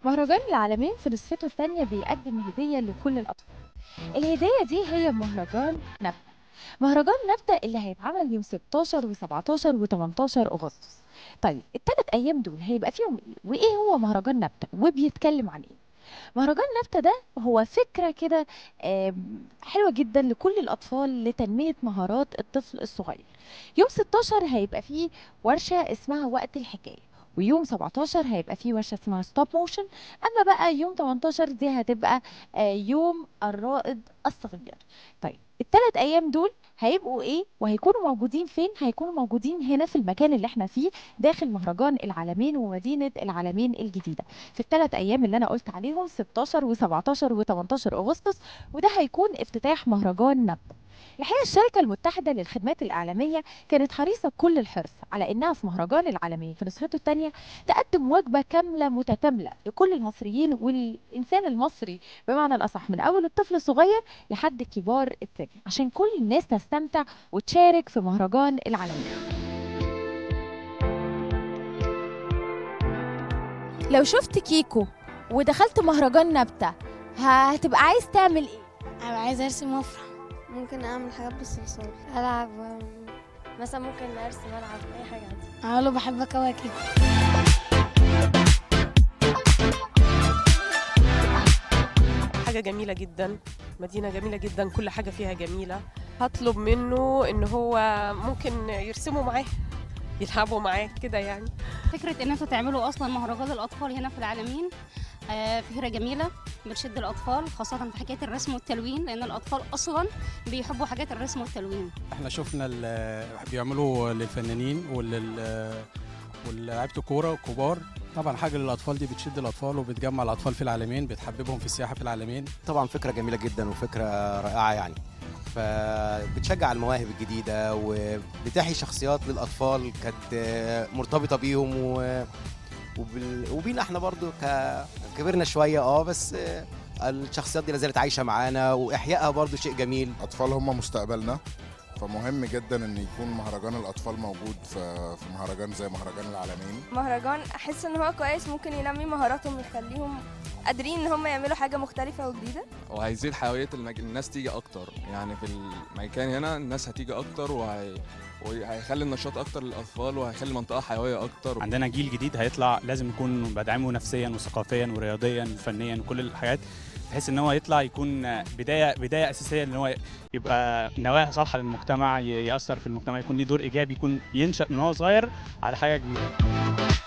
مهرجان العالمين في نسخته الثانية بيقدم هدية لكل الأطفال الهدية دي هي مهرجان نبتة مهرجان نبتة اللي هيتعمل يوم 16 و17 و18 أغسطس طيب الثلاث أيام دول هيبقى فيهم إيه؟ وإيه هو مهرجان نبتة وبيتكلم عن إيه مهرجان نبتة ده هو فكرة كده آم، حلوة جدا لكل الأطفال لتنمية مهارات الطفل الصغير يوم 16 هيبقى فيه ورشة اسمها وقت الحكاية ويوم 17 هيبقى فيه ورشة اسمها ستوب موشن أما بقى يوم 18 دي هتبقى آه، يوم الرائد الصغير طيب الثلاث أيام دول هيبقوا ايه وهيكونوا موجودين فين هيكونوا موجودين هنا في المكان اللي احنا فيه داخل مهرجان العالمين ومدينة العالمين الجديدة في الثلاث ايام اللي انا قلت عليهم 16 و17 و18 اغسطس وده هيكون افتتاح مهرجان نبتة الحقيقة الشركة المتحدة للخدمات الإعلامية كانت حريصة كل الحرص على إنها في مهرجان العالمين في نسخته الثانية تقدم وجبة كاملة متكاملة لكل المصريين والإنسان المصري بمعنى الأصح من أول الطفل الصغير لحد كبار السن عشان كل الناس تستمتع وتشارك في مهرجان العالمين لو شفت كيكو ودخلت مهرجان نبتة هتبقى عايز تعمل ايه؟ أنا عايز أرسم وأفرح ممكن اعمل حاجات بالصلصال ألعب مثلا ممكن ارسم العب اي حاجه عادي أقول له بحب كواكب حاجة جميلة جدا مدينة جميلة جدا كل حاجة فيها جميلة هطلب منه ان هو ممكن يرسموا معاه يلعبوا معاه كده يعني فكرة إن أنتوا تعملوا أصلا مهرجان الأطفال هنا في العالمين آه، فكرة جميلة بتشد الأطفال خاصة في حكاية الرسم والتلوين لأن الأطفال أصلا بيحبوا حاجات الرسم والتلوين احنا شفنا ال- بيعملوا للفنانين ولل ولعيبه الكوره الكبار طبعا حاجه للاطفال دي بتشد الاطفال وبتجمع الاطفال في العالمين بتحببهم في السياحه في العالمين طبعا فكرة جميلة جدا وفكرة رائعة يعني فبتشجع المواهب الجديدة وبتحيي شخصيات للأطفال كانت مرتبطة بيهم و... وبال... وبينا احنا برضو ك... كبرنا شوية اه بس الشخصيات دي لازالت عايشة معانا وإحيائها برضو شيء جميل الاطفال هم مستقبلنا فمهم جدا ان يكون مهرجان الاطفال موجود في في مهرجان زي مهرجان العالمين مهرجان احس ان هو كويس ممكن ينمي مهاراتهم ويخليهم قادرين ان هم يعملوا حاجه مختلفه وجديده وهيزيد حيوية المج... الناس تيجي أكتر يعني في المكان هنا الناس هتيجي أكتر وهي... وهيخلي النشاط أكتر للأطفال وهيخلي المنطقة حيوية أكتر عندنا جيل جديد هيطلع لازم نكون بدعمه نفسيا وثقافيا ورياضيا وفنيا وكل الحاجات بحيث ان هو يطلع يكون بدايه بدايه اساسيه ان هو يبقى نواه صالحه للمجتمع ي- ياثر في المجتمع يكون ليه دور ايجابي يكون ينشا من هو صغير على حاجه كبيره